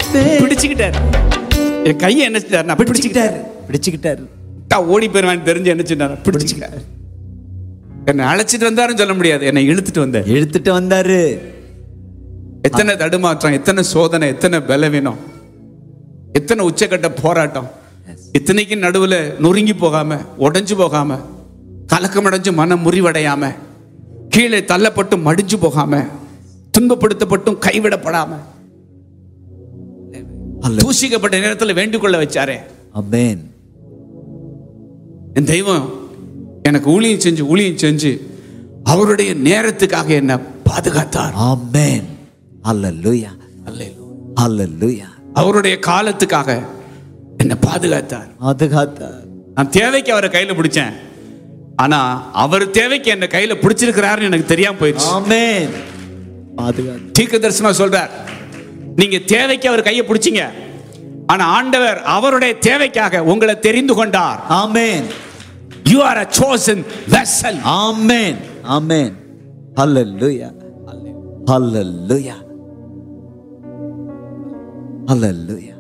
ஆமென் பிடிச்சுக்கிட்டாரு என் கையை என்ன செஞ்சாரு நான் பிடிச்சுக்கிட்டாரு பிடிச்சுக்கிட்டாரு விட்டா ஓடி போயிருவான்னு தெரிஞ்சு என்ன செஞ்சாரு பிடிச்சுக்கிட்டாரு என்னை அழைச்சிட்டு வந்தாருன்னு சொல்ல முடியாது என்னை இழுத்துட்டு வந்தார் இழுத்துட்டு வந்தாரு எத்தனை தடுமாற்றம் எத்தனை சோதனை எத்தனை பலவீனம் எத்தனை உச்சக்கட்ட போராட்டம் இத்தனைக்கு நடுவுல நொறுங்கி போகாம உடைஞ்சு போகாம கலக்கமடைஞ்சு மனம் முறிவடையாம கீழே தள்ளப்பட்டு மடிஞ்சு போகாம துன்பப்படுத்தப்பட்டும் கைவிடப்படாம தூசிக்கப்பட்ட நேரத்தில் வேண்டிக்கொள்ள வச்சாரே ஆமென் என் தெய்வம் எனக்கு ஊழியம் செஞ்சு ஊழியம் செஞ்சு அவருடைய நேரத்துக்காக என்ன பாதுகாத்தார் ஆமென் ஹalleluya ஹalleluya அவருடைய காலத்துக்காக என்ன பாதுகாத்தார் பாதுகாத்தார் நான் தேவைக்கு அவரை கையில பிடிச்சேன் ஆனா அவர் தேவைக்கு என்ன கையில பிடிச்சிருக்கிறாருன்னு எனக்கு தெரியாம போயிடுச்சு ஆமென் பாதுகாத்தார் தீர்க்க தரிசனம் சொல்றார் நீங்க தேவைக்கு அவர் கையை பிடிச்சீங்க ஆனா ஆண்டவர் அவருடைய தேவைக்காக உங்களை தெரிந்து கொண்டார் amen you are a chosen vessel amen amen hallelujah hallelujah hallelujah